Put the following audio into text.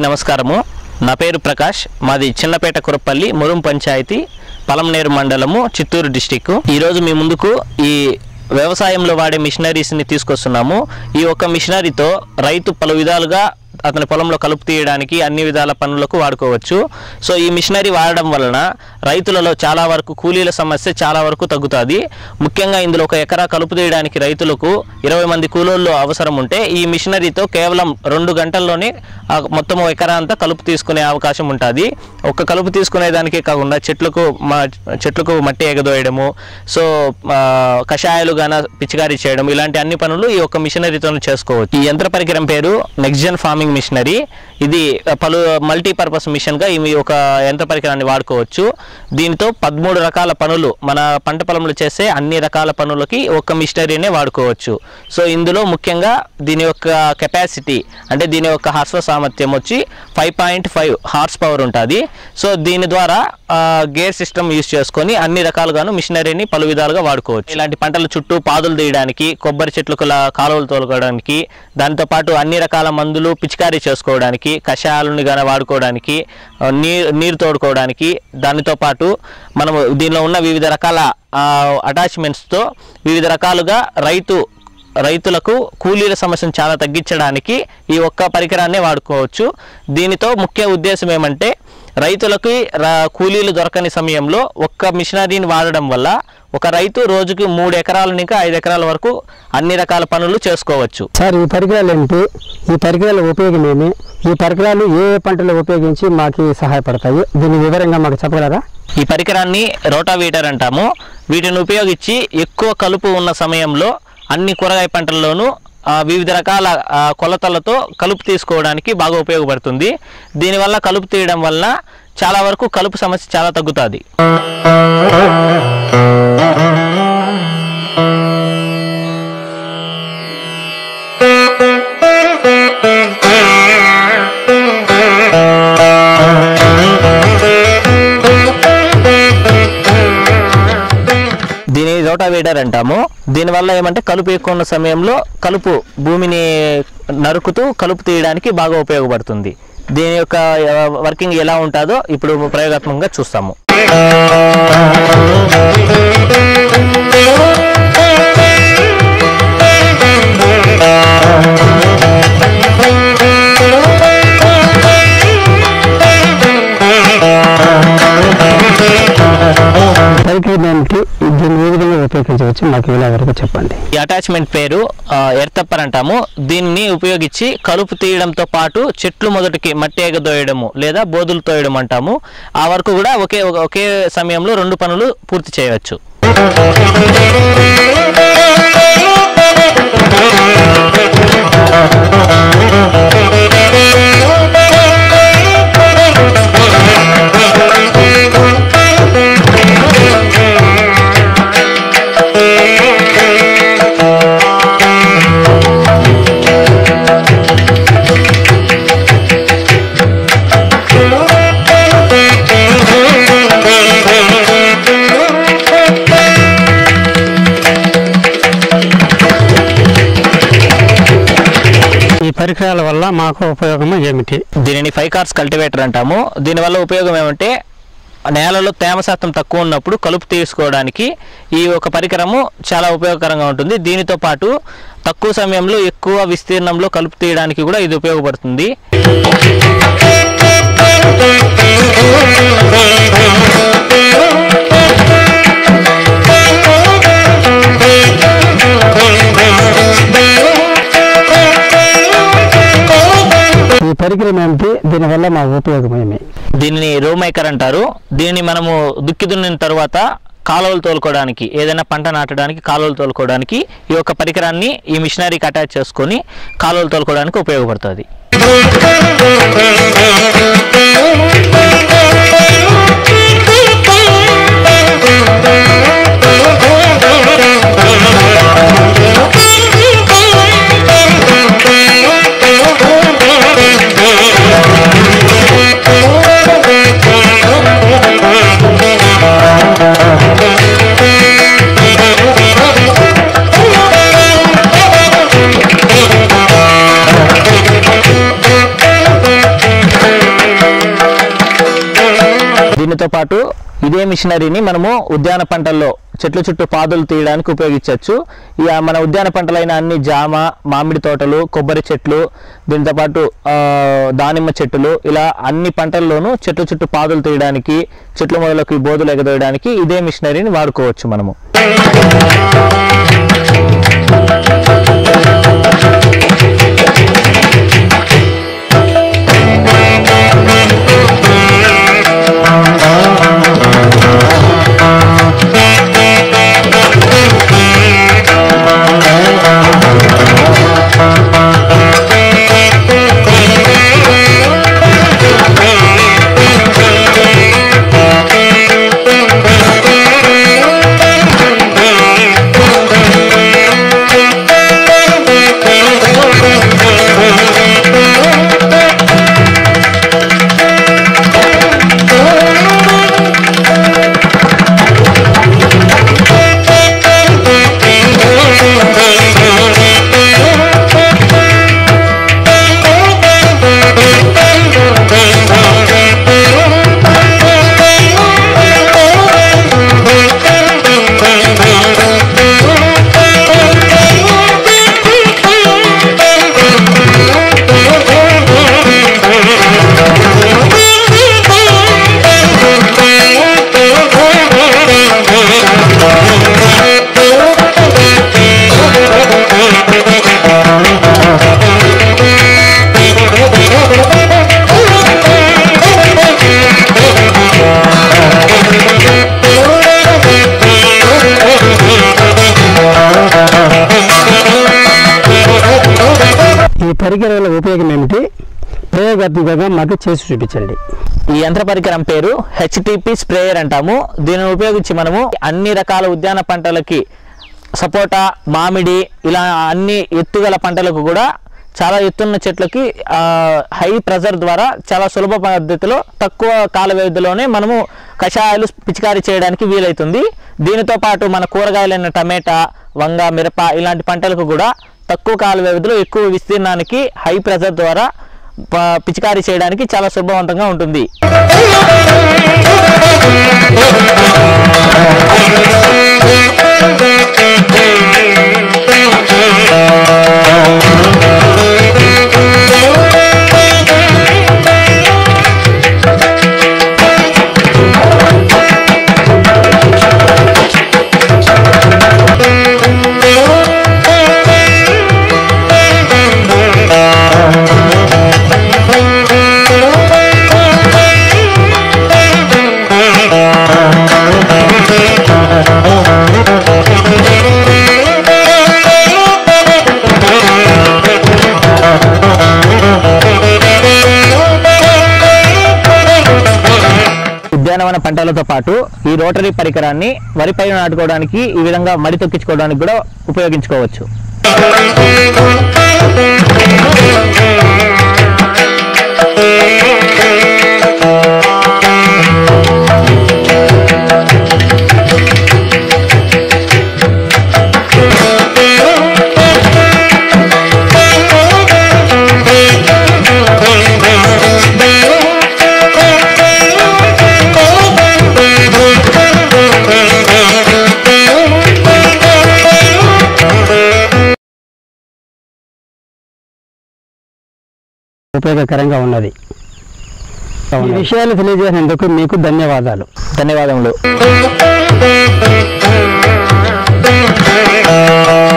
నమస్కారము నా పేరు ప్రకాష్ మాది చిన్నపేట కురపల్లి మురుం పంచాయతీ పలంనేరు మండలము చిత్తూరు డిస్టిక్ ఈరోజు మీ ముందుకు ఈ వ్యవసాయంలో వాడే మిషనరీస్ని తీసుకొస్తున్నాము ఈ ఒక్క మిషనరీతో రైతు పలు విధాలుగా అతని పొలంలో కలుపు తీయడానికి అన్ని విధాల పనులకు వాడుకోవచ్చు సో ఈ మిషనరీ వాడడం వలన రైతులలో చాలా వరకు కూలీల సమస్య చాలా వరకు తగ్గుతుంది ముఖ్యంగా ఇందులో ఒక ఎకరా కలుపు తీయడానికి రైతులకు ఇరవై మంది కూలోళ్ళు అవసరం ఉంటే ఈ మిషనరీతో కేవలం రెండు గంటల్లోనే ఆ మొత్తం ఒక ఎకరా అంతా కలుపు తీసుకునే అవకాశం ఉంటుంది ఒక కలుపు తీసుకునే దానికే కాకుండా చెట్లకు మా చెట్లకు మట్టి ఎగదోయడము సో ఆ, కషాయాలు గాన పిచికారీ చేయడం ఇలాంటి అన్ని పనులు ఈ ఒక్క మిషనరీతో చేసుకోవచ్చు ఈ యంత్ర పరికరం పేరు నెక్స్ట్ జెన్ ఫార్మింగ్ మిషనరీ ఇది పలు మల్టీపర్పస్ మిషన్గా ఈ ఒక యంత్ర పరికరాన్ని వాడుకోవచ్చు దీనితో పదమూడు రకాల పనులు మన పంట పొలంలో చేసే అన్ని రకాల పనులకి ఒక్క మిషనరీనే వాడుకోవచ్చు సో ఇందులో ముఖ్యంగా దీని యొక్క కెపాసిటీ అంటే దీని యొక్క హర్స్వ సామర్థ్యం వచ్చి five point five horse power ఉంటుంది సో దీని ద్వారా గేర్ సిస్టమ్ యూస్ చేసుకొని అన్ని రకాలుగాను మిషనరీని పలు విధాలుగా వాడుకోవచ్చు ఇలాంటి పంటల చుట్టూ పాదులు తీయడానికి కొబ్బరి చెట్లకు లా- కాలువలు తోలుకోవడానికి దాంతో పాటు అన్ని రకాల మందులు పిచికారీ చేసుకోవడానికి కషాయాలను గాన వాడుకోవడానికి ఆ, నీరు నీరు తోడుకోవడానికి దానితో పాటు మనము దీనిలో ఉన్న వివిధ రకాల అటాచ్మెంట్స్తో వివిధ రకాలుగా రైతు రైతులకు కూలీల సమస్యను చాలా తగ్గించడానికి ఈ ఒక్క పరికరాన్నే వాడుకోవచ్చు దీనితో ముఖ్య ఉద్దేశం ఏమంటే రైతులకి రా- కూలీలు దొరకని సమయంలో ఒక్క మిషనరీని వాడడం వల్ల ఒక రైతు రోజుకి మూడు ఎకరాల ఇంకా ఐదు ఎకరాల వరకు అన్ని రకాల పనులు చేసుకోవచ్చు సార్ ఈ పరికరాలు ఏమిటి ఈ పరికరాల ఉపయోగం ఏమి ఈ పరికరాలు ఏ ఏ పంటలు ఉపయోగించి మాకు సహాయపడతాయి దీని వివరంగా మాకు చెప్పగలరా ఈ పరికరాన్ని రోటావీటర్ అంటాము వీటిని ఉపయోగించి ఎక్కువ కలుపు ఉన్న సమయంలో అన్ని కూరగాయ పంటల్లోనూ ఆ, వివిధ రకాల ఆ, కొలతలతో కలుపు తీసుకోవడానికి బాగా ఉపయోగపడుతుంది దీనివల్ల కలుపు తీయడం వల్ల చాలా వరకు కలుపు సమస్య చాలా తగ్గుతుంది దీని రోటావేటర్ అంటాము దీనివల్ల ఏమంటే కలుపు ఎక్కువ ఉన్న సమయంలో కలుపు భూమిని నరుకుతూ కలుపు తీయడానికి బాగా ఉపయోగపడుతుంది దీని యొక్క ఆ, వర్కింగ్ ఎలా ఉంటుందో ఇప్పుడు ప్రయోగాత్మకంగా చూస్తాము పరికరం ఏమిటి దీన్ని ఏ విధంగా ఉపయోగించవచ్చు మాకు ఇలా వరకు చెప్పండి ఈ అటాచ్మెంట్ పేరు ఎర్తప్పర్ అంటాము దీన్ని ఉపయోగించి కలుపు తీయడంతో పాటు చెట్లు మొదటికి మట్టి ఎగదోయడము లేదా బోధులు తోయడం అంటాము ఆ వరకు కూడా ఒకే ఒకే సమయంలో రెండు పనులు పూర్తి చేయవచ్చు ఈ పరికరాల వల్ల మాకు ఉపయోగం ఏమిటి దీనిని ఫైవ్ కార్స్ కల్టివేటర్ అంటాము దీనివల్ల ఉపయోగం ఏమంటే నేలలో తేమ శాతం తక్కువ ఉన్నప్పుడు కలుపు తీసుకోవడానికి ఈ ఒక పరికరము చాలా ఉపయోగకరంగా ఉంటుంది దీనితో పాటు తక్కువ సమయంలో ఎక్కువ విస్తీర్ణంలో కలుపు తీయడానికి కూడా ఇది ఉపయోగపడుతుంది ఈ పరికరం ఏమిటి దీనివల్ల మా ఉపయోగం ఏమి దీనిని రో మేకర్ అంటారు దీనిని మనము దుక్కి దున్నిన తర్వాత కాలువలు తోలుకోవడానికి ఏదైనా పంట నాటడానికి కాలువలు తోలుకోవడానికి ఈ యొక్క పరికరాన్ని ఈ మిషనరీకి అటాచ్ చేసుకొని కాలువలు తోలుకోవడానికి ఉపయోగపడుతుంది Thank you. దీనితో పాటు ఇదే మిషనరీని మనము ఉద్యాన పంటల్లో చెట్ల చుట్టూ పాదులు తీయడానికి ఉపయోగించవచ్చు ఇక మన ఉద్యాన పంటలైన అన్ని జామ మామిడి తోటలు కొబ్బరి చెట్లు దీంతో పాటు ఆ, దానిమ్మ చెట్లు ఇలా అన్ని పంటల్లోనూ చెట్ల చుట్టూ పాదులు తీయడానికి చెట్ల మొదలకు బోధులు ఎగదోయడానికి ఇదే మిషనరీని వాడుకోవచ్చు మనము ఈ పరికరాల ఉపయోగం ఏమిటి ప్రయోగాత్మకంగా మాకు చేసి చూపించండి ఈ యంత్ర పరికరం పేరు హెచ్టిపి స్ప్రేయర్ అంటాము దీనిని ఉపయోగించి మనము అన్ని రకాల ఉద్యాన పంటలకి సపోటా మామిడి ఇలా అన్ని ఎత్తుగల పంటలకు కూడా చాలా ఎత్తున్న చెట్లకి ఆ, హై ప్రెజర్ ద్వారా చాలా సులభ పద్ధతిలో తక్కువ కాల వ్యవధిలోనే మనము కషాయాలు పిచికారీ చేయడానికి వీలవుతుంది దీనితో పాటు మన కూరగాయలైన టమాటా వంగ మిరప ఇలాంటి పంటలకు కూడా తక్కువ కాల వ్యవధిలో ఎక్కువ విస్తీర్ణానికి హై ప్రెజర్ ద్వారా ప- పిచికారీ చేయడానికి చాలా సులభవంతంగా ఉంటుంది ఉద్యానవన పంటలతో పాటు ఈ రోటరీ పరికరాన్ని వరి పైన నాటుకోవడానికి ఈ విధంగా మడి తొక్కించుకోవడానికి కూడా ఉపయోగించుకోవచ్చు ఉపయోగకరంగా ఉన్నది ఈ విషయాలు తెలియజేసినందుకు మీకు ధన్యవాదాలు ధన్యవాదములు